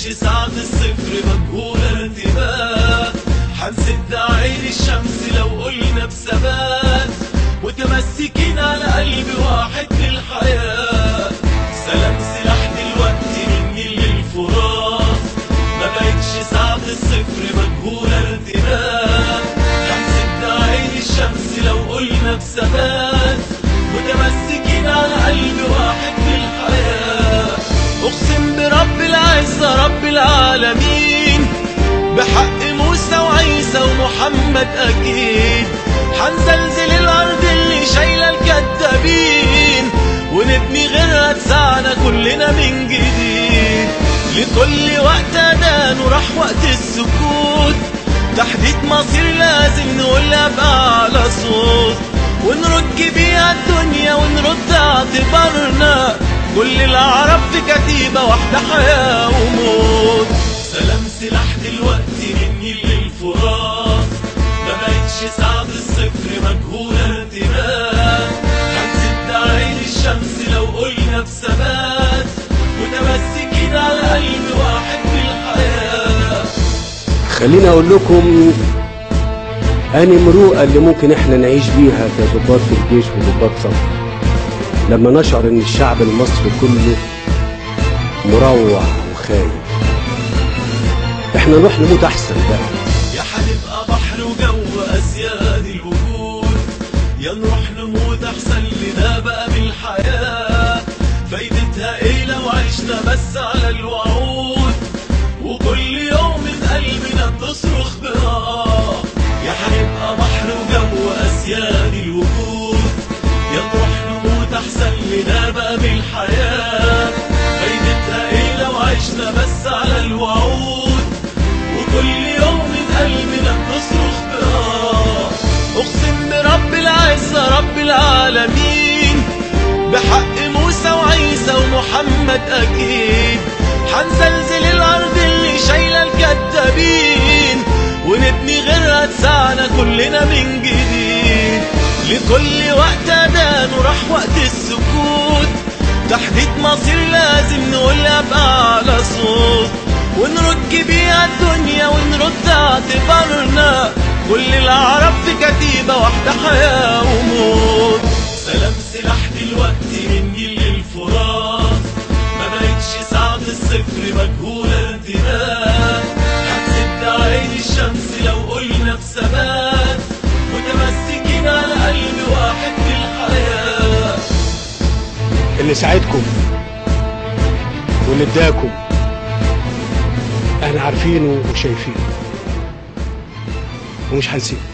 بقتش ساعة الصفر مجهولة الانتباه هنسد عين الشمس لو قلنا بثبات متمسكين على قلب واحد في الحياة سلام سلاح دلوقتي مني للفرات ما بقتش ساعة الصفر مجهولة الانتباه هنسد عين الشمس لو قلنا بثبات متمسكين على قلب واحد في الحياة اقسم برب العزة رب العالمين بحق موسى وعيسى ومحمد اكيد حنزلزل الارض اللي شايله الكدابين ونبني غيرها تسعنا كلنا من جديد لكل وقت اذان وراح وقت السكوت تحديد مصير لازم نقولها بأعلى صوت ونرج بيها الدنيا ونرد اعتبارنا كل العرب في كتيبة واحدة حياة وموت سلام سلاح دلوقتي مني للفرات ما بقتش سعد الصفر مجهولة الانتباه هنسد عين الشمس لو قلنا بثبات متمسكين على قلب واحد في الحياه خليني اقول لكم اني مروءه اللي ممكن احنا نعيش بيها كضباط في الجيش وضباط صف لما نشعر ان الشعب المصري كله مروع وخايف احنا نروح نموت احسن بقى يا هنبقى بحر وجو أسياد الوجود يا نروح نموت أحسن لنا بقى بالحياة فايدتها إيه لو عشنا بس على الوعود وكل يوم من قلبنا بتصرخ براه يا هنبقى بحر وجو أسياد الوجود يا نروح نموت أحسن لنا بقى بالحياة فايدتها إيه لو عشنا بس على الوعود وكل يوم من قلبنا بنصرخ براه اقسم برب العزة رب العالمين بحق موسى وعيسى ومحمد اكيد حنزلزل الارض اللي شايله الكدابين ونبني غيرها تسعنا كلنا من جديد لكل وقت اذان وراح وقت السكوت تحديد مصير لازم نقولها بأعلى صوت ونرج بيها الدنيا ونرد اعتبارنا كل العرب في كتيبة واحدة حياة وموت سلام سلاح دلوقتي مني للفرات ما بقتش ساعة الصفر مجهولة الانتباه هنسد عين الشمس لو قلنا بثبات متمسكين على قلب واحد في الحياه اللي ساعدكم واللي اداكم احنا عارفينه وشايفينه ومش هنسيبه